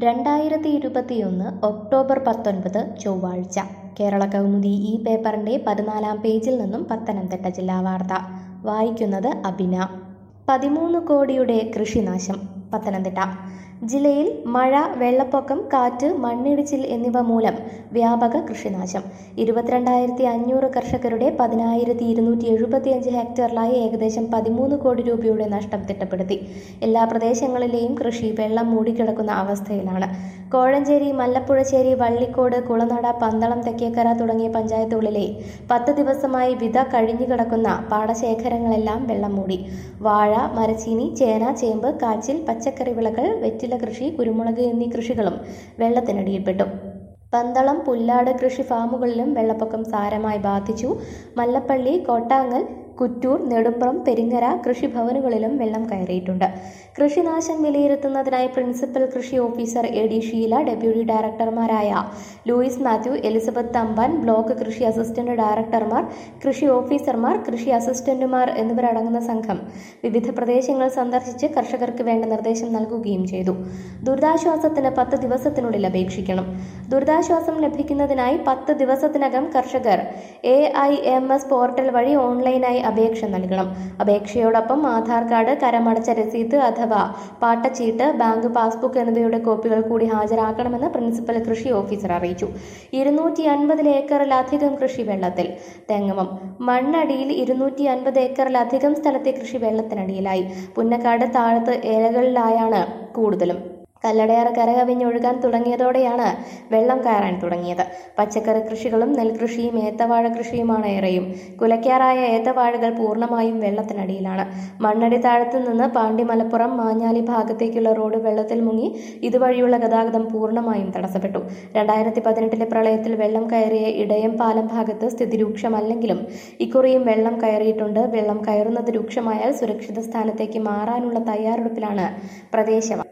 രണ്ടായിരത്തി ഇരുപത്തിയൊന്ന് ഒക്ടോബർ പത്തൊൻപത് ചൊവ്വാഴ്ച കേരള കൗമുദി ഈ പേപ്പറിൻ്റെ പതിനാലാം പേജിൽ നിന്നും പത്തനംതിട്ട ജില്ലാ വാർത്ത വായിക്കുന്നത് അബിന പതിമൂന്ന് കോടിയുടെ കൃഷിനാശം പത്തനംതിട്ട ജില്ലയിൽ മഴ വെള്ളപ്പൊക്കം കാറ്റ് മണ്ണിടിച്ചിൽ എന്നിവ മൂലം വ്യാപക കൃഷിനാശം ഇരുപത്തിരണ്ടായിരത്തി അഞ്ഞൂറ് കർഷകരുടെ പതിനായിരത്തി ഇരുന്നൂറ്റി എഴുപത്തിയഞ്ച് ഹെക്ടറിലായി ഏകദേശം പതിമൂന്ന് കോടി രൂപയുടെ നഷ്ടം തിട്ടപ്പെടുത്തി എല്ലാ പ്രദേശങ്ങളിലെയും കൃഷി വെള്ളം മൂടിക്കിടക്കുന്ന അവസ്ഥയിലാണ് കോഴഞ്ചേരി മല്ലപ്പുഴശ്ശേരി വള്ളിക്കോട് കുളനട പന്തളം തെക്കേക്കര തുടങ്ങിയ പഞ്ചായത്തുകളിലെ പത്ത് ദിവസമായി വിത കഴിഞ്ഞു കിടക്കുന്ന പാടശേഖരങ്ങളെല്ലാം വെള്ളം മൂടി വാഴ മരച്ചീനി ചേന ചേമ്പ് കാച്ചിൽ പച്ചക്കറി വിളകൾ വെറ്റില കൃഷി കുരുമുളക് എന്നീ കൃഷികളും വെള്ളത്തിനടിയിൽപ്പെട്ടു പന്തളം പുല്ലാട് കൃഷി ഫാമുകളിലും വെള്ളപ്പൊക്കം സാരമായി ബാധിച്ചു മല്ലപ്പള്ളി കോട്ടാങ്ങൽ കുറ്റൂർ നെടുമ്പ്രം പെരിങ്ങര കൃഷിഭവനുകളിലും വെള്ളം കയറിയിട്ടുണ്ട് കൃഷിനാശം വിലയിരുത്തുന്നതിനായി പ്രിൻസിപ്പൽ കൃഷി officer A D Sheela deputy ഡയറക്ടർമാരായ ലൂയിസ് മാത്യു എലിസബത്ത് തമ്പാൻ ബ്ലോക്ക് കൃഷി അസിസ്റ്റന്റ് ഡയറക്ടർമാർ കൃഷി ഓഫീസർമാർ കൃഷി അസിസ്റ്റന്റുമാർ എന്നിവരടങ്ങുന്ന സംഘം വിവിധ പ്രദേശങ്ങൾ സന്ദർശിച്ച് കർഷകർക്ക് വേണ്ട നിർദ്ദേശം നൽകുകയും ചെയ്തു ദുരിതാശ്വാസത്തിന് പത്ത് ദിവസത്തിനുള്ളിൽ അപേക്ഷിക്കണം ദുരിതാശ്വാസം ലഭിക്കുന്നതിനായി പത്ത് ദിവസത്തിനകം കർഷകർ A I M S portal വഴി ഓൺലൈനായി അപേക്ഷ നൽകണം അപേക്ഷയോടൊപ്പം ആധാർ കാർഡ് കരമടച്ച രസീത് അഥവാ പാട്ടച്ചീട്ട് ബാങ്ക് പാസ്ബുക്ക് എന്നിവയുടെ കോപ്പികൾ കൂടി ഹാജരാക്കണമെന്ന് പ്രിൻസിപ്പൽ കൃഷി ഓഫീസർ അറിയിച്ചു ഇരുന്നൂറ്റി അൻപത് ഏക്കറിലധികം കൃഷി വെള്ളത്തിൽ തെങ്ങമം മണ്ണടിയിൽ ഇരുന്നൂറ്റി അൻപത് ഏക്കറിലധികം സ്ഥലത്തെ കൃഷി വെള്ളത്തിനടിയിലായി പുന്നക്കാട് താഴത്ത് ഏലകളിലായാണ് കൂടുതലും കല്ലടയാറ് കരകവിഞ്ഞൊഴുകാൻ തുടങ്ങിയതോടെയാണ് വെള്ളം കയറാൻ തുടങ്ങിയത് പച്ചക്കറി കൃഷികളും നെൽകൃഷിയും ഏത്തവാഴ കൃഷിയുമാണ് ഏറെയും കുലയ്ക്കാറായ ഏത്തവാഴകൾ പൂർണ്ണമായും വെള്ളത്തിനടിയിലാണ് മണ്ണടി താഴത്തു നിന്ന് പാണ്ടി മലപ്പുറം മാഞ്ഞാലി ഭാഗത്തേക്കുള്ള റോഡ് വെള്ളത്തിൽ മുങ്ങി ഇതുവഴിയുള്ള ഗതാഗതം പൂർണ്ണമായും തടസ്സപ്പെട്ടു രണ്ടായിരത്തി പതിനെട്ടിലെ പ്രളയത്തിൽ വെള്ളം കയറിയ ഇടയം പാലം ഭാഗത്ത് സ്ഥിതി രൂക്ഷമല്ലെങ്കിലും ഇക്കുറിയും വെള്ളം കയറിയിട്ടുണ്ട് വെള്ളം കയറുന്നത് രൂക്ഷമായാൽ സുരക്ഷിത സ്ഥാനത്തേക്ക് മാറാനുള്ള തയ്യാറെടുപ്പിലാണ് പ്രദേശം